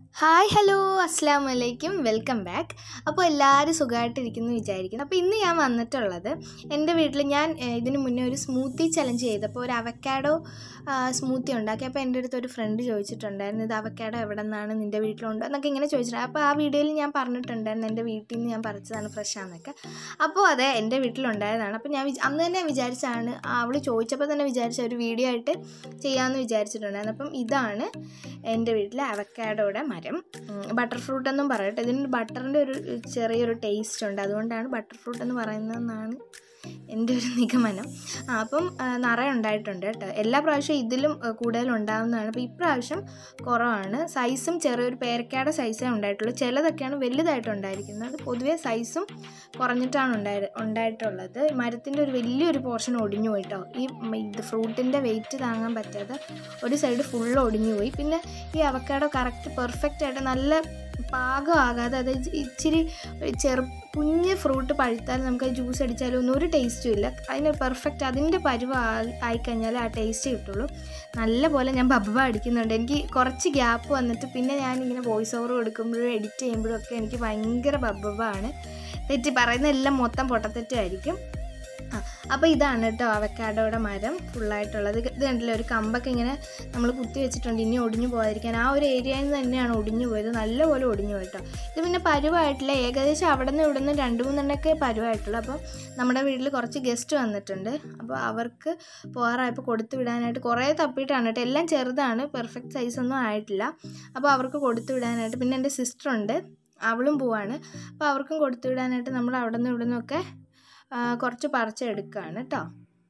hi hello അസ്സാം വലൈക്കും welcome back അപ്പോൾ എല്ലാവരും സുഖമായിട്ടിരിക്കുന്നു വിചാരിക്കുന്നു അപ്പോൾ ഇന്ന് ഞാൻ വന്നിട്ടുള്ളത് എൻ്റെ വീട്ടിൽ ഞാൻ ഏഹ്, ഇതിന് മുന്നേ ഒരു സ്മൂത്തി ചലഞ്ച് ചെയ്തപ്പോൾ ഒരു അവക്കാഡോ സ്മൂത്തി ഉണ്ടാക്കി അപ്പോൾ എൻ്റെ അടുത്ത് ഒരു ഫ്രണ്ട് ചോദിച്ചിട്ടുണ്ടായിരുന്നു ഇത് അവക്കാഡോ എവിടെ നിന്നാണ് നിൻ്റെ വീട്ടിലുണ്ടോ എന്നൊക്കെ ഇങ്ങനെ ചോദിച്ചിട്ടുണ്ട് അപ്പോൾ ആ വീഡിയോയിൽ ഞാൻ പറഞ്ഞിട്ടുണ്ടായിരുന്നു എൻ്റെ വീട്ടിൽ നിന്ന് ഞാൻ പറിച്ചതാണ് ഫ്രഷാന്നൊക്കെ അപ്പോൾ അതെ എൻ്റെ വീട്ടിലുണ്ടായതാണ് അപ്പോൾ ഞാൻ വിചാ- അന്ന് തന്നെ വിചാരിച്ചാണ് അവൾ ചോദിച്ചപ്പോൾ തന്നെ വിചാരിച്ച ഒരു വീഡിയോ ആയിട്ട് ചെയ്യാമെന്ന് വിചാരിച്ചിട്ടുണ്ടായിരുന്നു അപ്പം ഇതാണ് എൻ്റെ വീട്ടിലെ അവക്കാഡോയുടെ മരം ബട്ടർ ഫ്രൂട്ട് എന്നും പറയട്ടെ ഇതിന് ബട്ടറിൻ്റെ ഒരു ചെറിയൊരു ടേസ്റ്റ് ഉണ്ട് അതുകൊണ്ടാണ് ബട്ടർ ഫ്രൂട്ട് എന്ന് പറയുന്നതെന്നാണ് എൻ്റെ ഒരു നിഗമനം ആ, അപ്പം ആ, നിറയെ ഉണ്ടായിട്ടുണ്ട് കേട്ടോ എല്ലാ പ്രാവശ്യവും ഇതിലും ആ, കൂടുതൽ ഉണ്ടാകുന്നതാണ് അപ്പോൾ ഇപ്രാവശ്യം കുറവാണ് സൈസും ചെറിയൊരു പേരക്കയുടെ സൈസേ ഉണ്ടായിട്ടുള്ളൂ ചിലതൊക്കെയാണ് വലുതായിട്ട് ഉണ്ടായിരിക്കുന്നത് പൊതുവേ സൈസും കുറഞ്ഞിട്ടാണ് ഉണ്ടായി ഉണ്ടായിട്ടുള്ളത് മരത്തിൻ്റെ ഒരു വലിയൊരു പോർഷൻ ഒടിഞ്ഞു പോയിട്ടോ ഈ മ, ഇത് ഫ്രൂട്ടിൻ്റെ വെയിറ്റ് താങ്ങാൻ പറ്റാതെ ഒരു സൈഡ് ഫുള്ള് ഒടിഞ്ഞു പോയി പിന്നെ ഈ അവക്കാഡോ കറക്റ്റ് പെർഫെക്റ്റ് ആയിട്ട് നല്ല പാകമാകാതെ അത് ഇച്ചിരി ചെറു കുഞ്ഞ് ഫ്രൂട്ട് പഴുത്താൽ നമുക്ക് ജ്യൂസ് അടിച്ചാലും ഒന്നും ഒരു ടേസ്റ്റും ഇല്ല അതിന് പെർഫെക്റ്റ് അതിൻ്റെ പരുവ ആയിക്കഴിഞ്ഞാൽ ആ ടേസ്റ്റ് കിട്ടുള്ളൂ നല്ല പോലെ ഞാൻ ബബ്ബ അടിക്കുന്നുണ്ട് എനിക്ക് കുറച്ച് ഗ്യാപ്പ് വന്നിട്ട് പിന്നെ ഞാൻ ഇങ്ങനെ വോയിസ് ഓവർ കൊടുക്കുമ്പോഴും എഡിറ്റ് ചെയ്യുമ്പോഴും ഒക്കെ എനിക്ക് ഭയങ്കര ബബ്ബാണ് തെറ്റി പറയുന്ന എല്ലാം മൊത്തം പൊട്ടത്തെറ്റായിരിക്കും ആ അപ്പോൾ ഇതാണ് കേട്ടോ അവക്കാഡോയുടെ മരം ഫുള്ളായിട്ടുള്ളത് ഇത് ഇത് കണ്ടില്ലേ ഒരു കമ്പൊക്കെ ഇങ്ങനെ നമ്മൾ കുത്തി വെച്ചിട്ടുണ്ട് ഇനി ഒടിഞ്ഞു പോകാതിരിക്കാൻ ആ ഒരു ഏരിയയിൽ നിന്ന് തന്നെയാണ് ഒടിഞ്ഞു പോയത് നല്ലപോലെ ഒടിഞ്ഞു പോയി കേട്ടോ ഇത് പിന്നെ പരുവായിട്ടില്ല ഏകദേശം അവിടെ നിന്ന് ഇവിടെ നിന്ന് രണ്ട് മൂന്നെണ്ണൊക്കെ പരുവായിട്ടുള്ളൂ അപ്പോൾ നമ്മുടെ വീട്ടിൽ കുറച്ച് ഗസ്റ്റ് വന്നിട്ടുണ്ട് അപ്പോൾ അവർക്ക് പോകാറായപ്പോൾ കൊടുത്തു വിടാനായിട്ട് കുറേ തപ്പിയിട്ടാണ് കേട്ടോ എല്ലാം ചെറുതാണ് പെർഫെക്റ്റ് സൈസൊന്നും ആയിട്ടില്ല അപ്പോൾ അവർക്ക് കൊടുത്തു വിടാനായിട്ട് പിന്നെ എൻ്റെ സിസ്റ്ററുണ്ട് അവളും പോവാണ് അപ്പോൾ അവർക്കും കൊടുത്തു വിടാനായിട്ട് നമ്മൾ അവിടെ നിന്ന് ഇവിടെ നിന്നൊക്കെ ആ, കുറച്ച് പറിച്ചെടുക്കുകയാണ് കേട്ടോ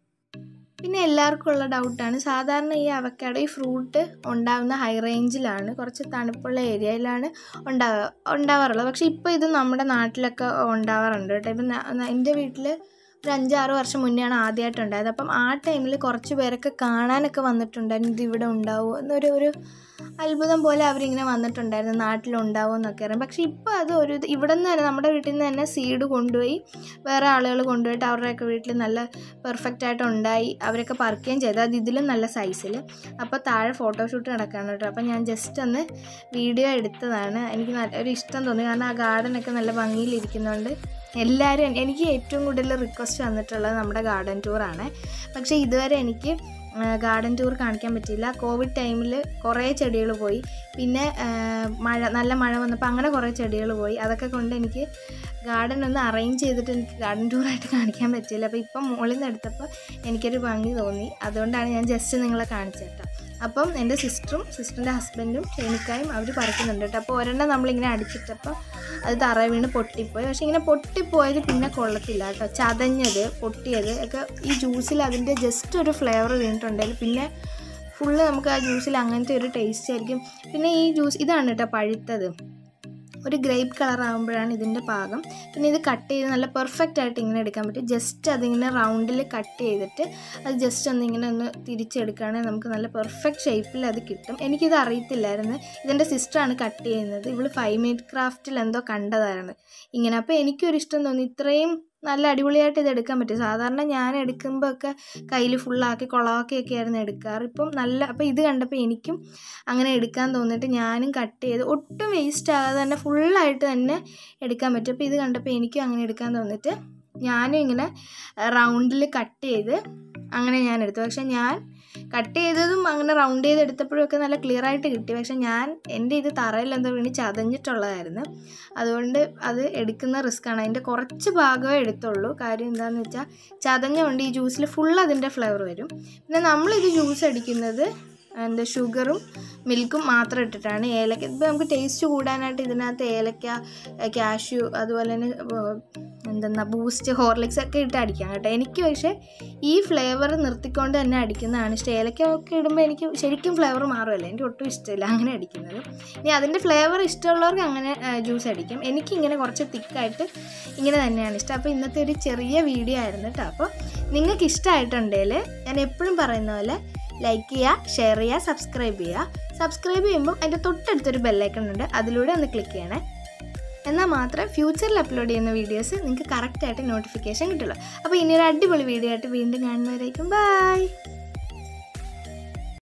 പിന്നെ എല്ലാവർക്കും ഉള്ള ഡൗട്ടാണ് സാധാരണ ഈ അവക്കാഡോ ഈ ഫ്രൂട്ട് ഉണ്ടാകുന്ന ഹൈ റേഞ്ചിലാണ് കുറച്ച് തണുപ്പുള്ള ഏരിയയിലാണ് ഉണ്ടാവുക ഉണ്ടാവാറുള്ളത് പക്ഷേ ഇപ്പോൾ ഇത് നമ്മുടെ നാട്ടിലൊക്കെ ഉണ്ടാവാറുണ്ട് കേട്ടോ ഇപ്പം ന- ന- എൻ്റെ വീട്ടിൽ ഒരു അഞ്ചാറ് വർഷം മുന്നെയാണ് ആദ്യമായിട്ട് ഉണ്ടായത് അപ്പം ആ ടൈമിൽ കുറച്ച് പേരൊക്കെ കാണാനൊക്കെ വന്നിട്ടുണ്ടായിരുന്നു ഇത് ഇവിടെ ഉണ്ടാവുമോ എന്നൊരു ഒരു അത്ഭുതം പോലെ അവരിങ്ങനെ വന്നിട്ടുണ്ടായിരുന്നു നാട്ടിലുണ്ടാവും എന്നൊക്കെ അറിയാം പക്ഷേ ഇപ്പോൾ അത് ഒരു ഇത് ഇവിടെ നിന്ന് തന്നെ നമ്മുടെ വീട്ടിൽ നിന്ന് തന്നെ സീഡ് കൊണ്ടുപോയി വേറെ ആളുകൾ കൊണ്ടുപോയിട്ട് അവരുടെയൊക്കെ വീട്ടിൽ നല്ല പെർഫെക്റ്റ് ആയിട്ട് ഉണ്ടായി അവരൊക്കെ പറിക്കുകയും ചെയ്തു അത് ഇതിലും നല്ല സൈസിൽ അപ്പോൾ താഴെ ഫോട്ടോഷൂട്ട് നടക്കുകയാണ് കേട്ടോ അപ്പോൾ ഞാൻ ജസ്റ്റ് ഒന്ന് വീഡിയോ എടുത്തതാണ് എനിക്ക് നല്ല ഒരു ഇഷ്ടം തോന്നി കാരണം ആ ഗാർഡനൊക്കെ നല്ല ഭംഗിയിലിരിക്കുന്നതുകൊണ്ട് എല്ലാവരും എനിക്ക് ഏറ്റവും കൂടുതൽ റിക്വസ്റ്റ് വന്നിട്ടുള്ളത് നമ്മുടെ ഗാർഡൻ ടൂറാണ് പക്ഷേ ഇതുവരെ എനിക്ക് ഗാർഡൻ ടൂർ കാണിക്കാൻ പറ്റിയില്ല കോവിഡ് ടൈമിൽ കുറേ ചെടികൾ പോയി പിന്നെ ആ, മഴ നല്ല മഴ വന്നപ്പോൾ അങ്ങനെ കുറേ ചെടികൾ പോയി അതൊക്കെ കൊണ്ട് എനിക്ക് ഗാർഡൻ ഒന്ന് അറേഞ്ച് ചെയ്തിട്ട് എനിക്ക് ഗാർഡൻ ടൂറായിട്ട് കാണിക്കാൻ പറ്റിയില്ല അപ്പോൾ ഇപ്പം മുകളിൽ നിന്ന് എടുത്തപ്പോൾ എനിക്കൊരു ഭംഗി തോന്നി അതുകൊണ്ടാണ് ഞാൻ ജസ്റ്റ് നിങ്ങളെ കാണിച്ചത് കേട്ടോ അപ്പം എൻ്റെ സിസ്റ്ററും സിസ്റ്ററിൻ്റെ ഹസ്ബൻഡും ഷെനിക്കായും അവർ പറിക്കുന്നുണ്ട് കേട്ടോ അപ്പോൾ ഒരെണ്ണം നമ്മളിങ്ങനെ അടിച്ചിട്ടപ്പോൾ അത് തറ വീണ് പൊട്ടിപ്പോയി പക്ഷേ ഇങ്ങനെ പൊട്ടിപ്പോയത് പിന്നെ കൊള്ളത്തില്ല കേട്ടോ ചതഞ്ഞത് പൊട്ടിയത് ഒക്കെ ഈ ജ്യൂസിൽ അതിൻ്റെ ജസ്റ്റ് ഒരു ഫ്ലേവർ വീണിട്ടുണ്ടെങ്കിൽ പിന്നെ ഫുള്ള് നമുക്ക് ആ ജ്യൂസിൽ അങ്ങനത്തെ ഒരു ടേസ്റ്റ് ആയിരിക്കും പിന്നെ ഈ ജ്യൂസ് ഇതാണ് കേട്ടോ പഴുത്തത് ഒരു ഗ്രേപ്പ് കളർ ആകുമ്പോഴാണ് ഇതിൻ്റെ പാകം പിന്നെ ഇത് കട്ട് ചെയ്ത് നല്ല പെർഫെക്റ്റ് ആയിട്ട് ഇങ്ങനെ എടുക്കാൻ പറ്റും ജസ്റ്റ് അതിങ്ങനെ റൗണ്ടിൽ കട്ട് ചെയ്തിട്ട് അത് ജസ്റ്റ് ഒന്ന് ഇങ്ങനെ ഒന്ന് തിരിച്ചെടുക്കുകയാണെങ്കിൽ നമുക്ക് നല്ല പെർഫെക്റ്റ് ഷേപ്പിൽ അത് കിട്ടും എനിക്കിത് അറിയത്തില്ലായിരുന്നു ഇതെൻ്റെ സിസ്റ്ററാണ് കട്ട് ചെയ്യുന്നത് ഇവൾ ഫൈവ് മിനിറ്റ് ക്രാഫ്റ്റിൽ എന്തോ കണ്ടതായിരുന്നു ഇങ്ങനെ അപ്പോൾ എനിക്കൊരു ഇഷ്ടം തോന്നി ഇത്രയും നല്ല അടിപൊളിയായിട്ട് ഇത് എടുക്കാൻ പറ്റും സാധാരണ ഞാൻ എടുക്കുമ്പോൾ ഒക്കെ കയ്യിൽ ഫുള്ളാക്കി കൊളാക്കിയൊക്കെ ആയിരുന്നു എടുക്കാറ് ഇപ്പം നല്ല അപ്പോൾ ഇത് കണ്ടപ്പോൾ എനിക്കും അങ്ങനെ എടുക്കാൻ തോന്നിയിട്ട് ഞാനും കട്ട് ചെയ്ത് ഒട്ടും വേസ്റ്റ് ആകാതെ തന്നെ ഫുള്ളായിട്ട് തന്നെ എടുക്കാൻ പറ്റും അപ്പോൾ ഇത് കണ്ടപ്പോൾ എനിക്കും അങ്ങനെ എടുക്കാൻ തോന്നിയിട്ട് ഞാനും ഇങ്ങനെ റൗണ്ടിൽ കട്ട് ചെയ്ത് അങ്ങനെ ഞാൻ എടുത്തു പക്ഷെ ഞാൻ കട്ട് ചെയ്തതും അങ്ങനെ റൗണ്ട് ചെയ്ത് എടുത്തപ്പോഴൊക്കെ നല്ല ക്ലിയർ ആയിട്ട് കിട്ടി പക്ഷെ ഞാൻ എൻ്റെ ഇത് തറയിൽ എന്തോ വീണ് ചതഞ്ഞിട്ടുള്ളതായിരുന്നു അതുകൊണ്ട് അത് എടുക്കുന്ന റിസ്ക്കാണ് അതിൻ്റെ കുറച്ച് ഭാഗമേ എടുത്തുള്ളൂ കാര്യം എന്താണെന്ന് വെച്ചാൽ ചതഞ്ഞുകൊണ്ട് ഈ ജ്യൂസിൽ ഫുൾ അതിൻ്റെ ഫ്ലേവർ വരും പിന്നെ നമ്മളിത് ജ്യൂസ് അടിക്കുന്നത് എന്താ ഷുഗറും മിൽക്കും മാത്രം ഇട്ടിട്ടാണ് ഏലക്ക ഇപ്പോൾ നമുക്ക് ടേസ്റ്റ് കൂടാനായിട്ട് ഇതിനകത്ത് ഏലക്ക കാഷ്യൂ അതുപോലെ തന്നെ എന്തെന്നാ ബൂസ്റ്റ് ഹോർലിക്സ് ഒക്കെ ഇട്ട് അടിക്കാം കേട്ടോ എനിക്ക് പക്ഷേ ഈ ഫ്ലേവർ നിർത്തിക്കൊണ്ട് തന്നെ അടിക്കുന്നതാണ് ഇഷ്ടം ഏലക്ക ഒക്കെ ഇടുമ്പോൾ എനിക്ക് ശരിക്കും ഫ്ലേവർ മാറുമല്ലോ എനിക്ക് ഒട്ടും ഇഷ്ടമില്ല അങ്ങനെ അടിക്കുന്നത് ഇനി അതിൻ്റെ ഫ്ലേവർ ഇഷ്ടമുള്ളവർക്ക് അങ്ങനെ ജ്യൂസ് അടിക്കും എനിക്കിങ്ങനെ കുറച്ച് തിക്കായിട്ട് ഇങ്ങനെ തന്നെയാണ് ഇഷ്ടം അപ്പോൾ ഇന്നത്തെ ഒരു ചെറിയ വീഡിയോ ആയിരുന്നു കേട്ടോ അപ്പോൾ നിങ്ങൾക്ക് ഇഷ്ടമായിട്ടുണ്ടെങ്കിൽ ഞാൻ എപ്പോഴും പറയുന്ന പോലെ ലൈക്ക് ചെയ്യുക ഷെയർ ചെയ്യുക സബ്സ്ക്രൈബ് ചെയ്യുക സബ്സ്ക്രൈബ് ചെയ്യുമ്പോൾ അതിൻ്റെ തൊട്ടടുത്തൊരു ബെല്ലൈക്കൺ ഉണ്ട് അതിലൂടെ ഒന്ന് ക്ലിക്ക് ചെയ്യണേ എന്നാൽ മാത്രമേ ഫ്യൂച്ചറിൽ അപ്ലോഡ് ചെയ്യുന്ന വീഡിയോസ് നിങ്ങൾക്ക് കറക്റ്റായിട്ട് നോട്ടിഫിക്കേഷൻ കിട്ടുള്ളൂ അപ്പോൾ ഇനി ഒരു അടിപൊളി വീഡിയോ ആയിട്ട് വീണ്ടും കാണുന്നവരായിരിക്കും ബൈ